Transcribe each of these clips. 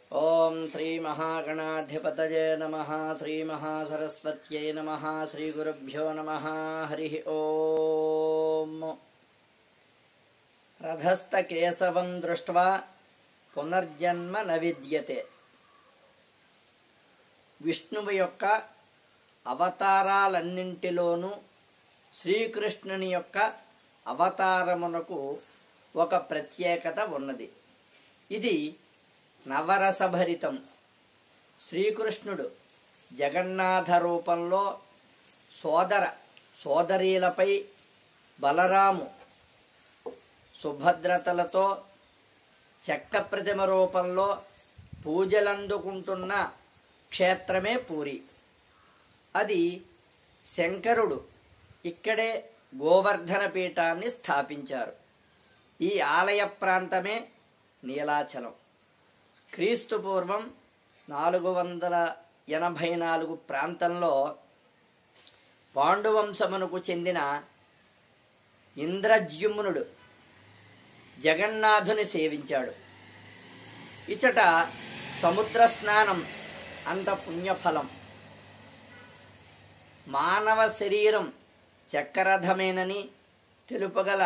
ఓం శ్రీ మహాగణాధిపతయే నమ శ్రీ మహాసరస్వత్యై నమ శ్రీ గురుభ్యో నమ హరి ఓం రథస్థకేశవం దృష్ట్వా పునర్జన్మ న విద్యతే విష్ణువు యొక్క అవతారాలన్నింటిలోనూ శ్రీకృష్ణుని యొక్క అవతారమునకు ఒక ప్రత్యేకత ఉన్నది ఇది నవరసభరితం శ్రీకృష్ణుడు జగన్నాథ రూపంలో సోదర సోదరీలపై బలరాము సుభద్రతలతో చెక్క ప్రతిమ రూపంలో పూజలందుకుంటున్న క్షేత్రమే పూరి అది శంకరుడు ఇక్కడే గోవర్ధన పీఠాన్ని స్థాపించారు ఈ ఆలయ ప్రాంతమే నీలాచలం క్రీస్తు పూర్వం నాలుగు వందల ఎనభై నాలుగు ప్రాంతంలో పాండువంశమునకు చెందిన ఇంద్రజ్యుమ్నుడు జగన్నాథుని సేవించాడు ఇచట సముద్ర స్నానం అంత పుణ్యఫలం మానవ శరీరం చక్రరథమేనని తెలుపగల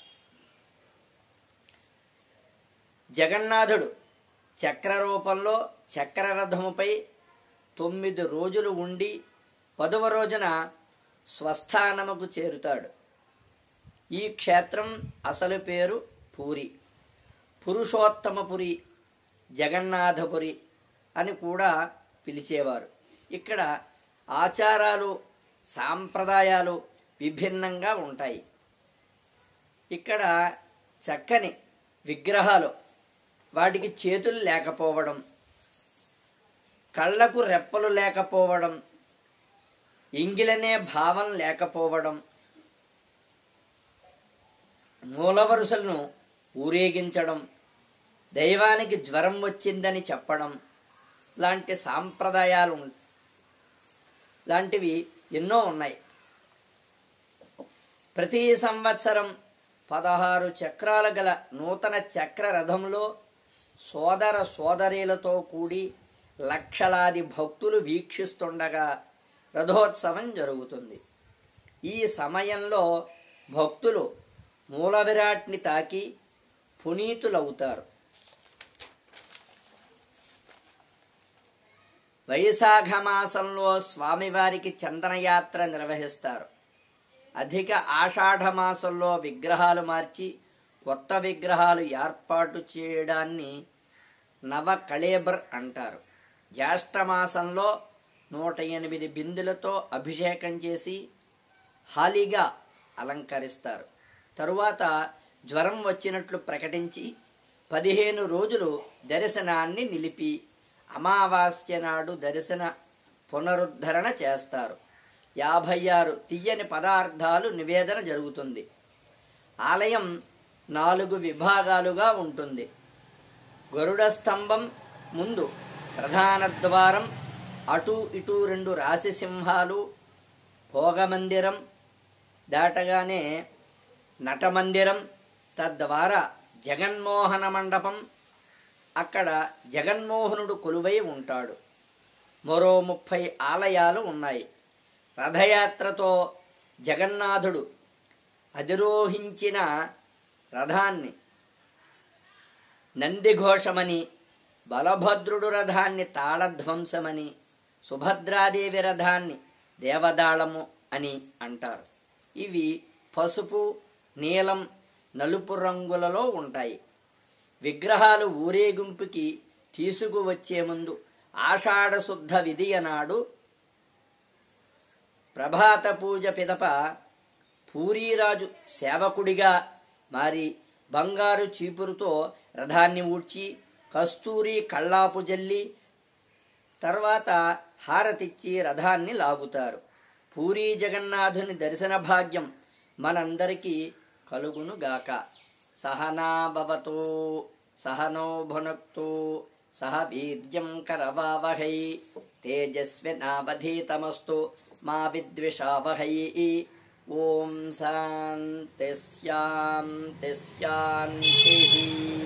జగన్నాథుడు చక్ర రూపంలో చక్రరథముపై తొమ్మిది రోజులు ఉండి పదవ రోజున స్వస్థానముకు చేరుతాడు ఈ క్షేత్రం అసలు పేరు పూరి పురుషోత్తమపురి జగన్నాథపురి అని కూడా పిలిచేవారు ఇక్కడ ఆచారాలు సాంప్రదాయాలు విభిన్నంగా ఉంటాయి ఇక్కడ చక్కని విగ్రహాలు వాటికి చేతులు లేకపోవడం కళ్ళకు రెప్పలు లేకపోవడం ఇంగిలనే భావం లేకపోవడం మూలవరుసలను ఊరేగించడం దైవానికి జ్వరం వచ్చిందని చెప్పడం లాంటి సాంప్రదాయాలు ఉం- లాంటివి ఎన్నో ఉన్నాయి ప్రతి సంవత్సరం పదహారు చక్రాలు గల నూతన చక్ర రథంలో సోదర సోదరీలతో కూడి లక్షలాది భక్తులు వీక్షిస్తుండగా రథోత్సవం జరుగుతుంది ఈ సమయంలో భక్తులు మూల విరాట్ని తాకి పునీతులవుతారు వైశాఖ మాసంలో స్వామివారికి చందనయాత్ర నిర్వహిస్తారు అధిక ఆషాఢ మాసంలో విగ్రహాలు మార్చి కొత్త విగ్రహాలు ఏర్పాటు చేయడాన్ని నవ కళేబర్ అంటారు జ్యేష్ఠ మాసంలో నూట ఎనిమిది బిందులతో అభిషేకం చేసి హాలీగా అలంకరిస్తారు తరువాత జ్వరం వచ్చినట్లు ప్రకటించి పదిహేను రోజులు దర్శనాన్ని నిలిపి అమావాస్య నాడు దర్శన పునరుద్ధరణ చేస్తారు యాభై ఆరు తీయని పదార్థాలు నివేదన జరుగుతుంది ఆలయం నాలుగు విభాగాలుగా ఉంటుంది గరుడ స్తంభం ముందు ప్రధాన ద్వారం అటు ఇటు రెండు రాశిసింహాలు భోగమందిరం దాటగానే నటమందిరం తద్వారా జగన్మోహన మండపం అక్కడ జగన్మోహనుడు కొలువై ఉంటాడు మరో ముప్పై ఆలయాలు ఉన్నాయి రథయాత్రతో జగన్నాథుడు అధిరోహించిన రథాన్ని నందిఘోషమని బలభద్రుడు రథాన్ని తాళధ్వంసమని సుభద్రాదేవి రథాన్ని దేవదాళము అని అంటారు ఇవి పసుపు నీలం నలుపు రంగులలో ఉంటాయి విగ్రహాలు ఊరేగింపుకి తీసుకువచ్చే ముందు ఆషాఢ శుద్ధ విధియ నాడు ప్రభాత పూజ పిదప పూరీరాజు సేవకుడిగా మారి బంగారు చీపురుతో రథాన్ని ఊడ్చి కస్తూరి కళ్ళాపు జల్లి తర్వాత హారతిచ్చి రథాన్ని లాగుతారు పూరీ జగన్నాథుని దర్శన భాగ్యం మనందరికీ కలుగును గాక సహనా భవతు సహనో భునక్తు సహ వీర్యం కరవావహై తేజస్వినావధీతమస్తు మా విద్విషావహై ఓం శాంతి శాంతి శాంతి